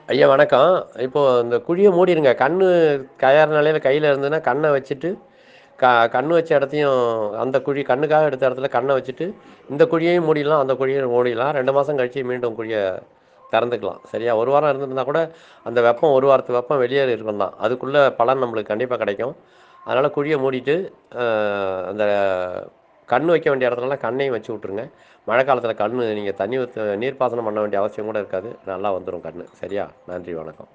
ஐயா வணக்கம் இப்போது இந்த குழியை மூடிடுங்க கண் கயறு நிலையில் கையில் இருந்ததுன்னா கண்ணை வச்சுட்டு க கண் வச்ச இடத்தையும் அந்த குழி கண்ணுக்காக எடுத்த இடத்துல கண்ணை வச்சுட்டு இந்த குழியையும் மூடிடலாம் அந்த குழியையும் மூடிடலாம் ரெண்டு மாதம் கழித்து மீண்டும் குழியை திறந்துக்கலாம் சரியா ஒரு வாரம் இருந்திருந்தா கூட அந்த வெப்பம் ஒரு வாரத்து வெப்பம் வெளியே இருக்கும் தான் அதுக்குள்ளே பலன் நம்மளுக்கு கண்டிப்பாக கிடைக்கும் அதனால் குழியை மூடிட்டு அஹ், அந்த கண் வைக்க வேண்டிய இடத்துலலாம் கண்ணையும் வச்சு விட்ருங்க மழை காலத்தில் கண் நீங்கள் தண்ணி ஊற்ற நீர்ப்பாசனம் பண்ண வேண்டிய அவசியம் கூட இருக்காது நல்லா வந்துடும் கண் சரியா நன்றி வணக்கம்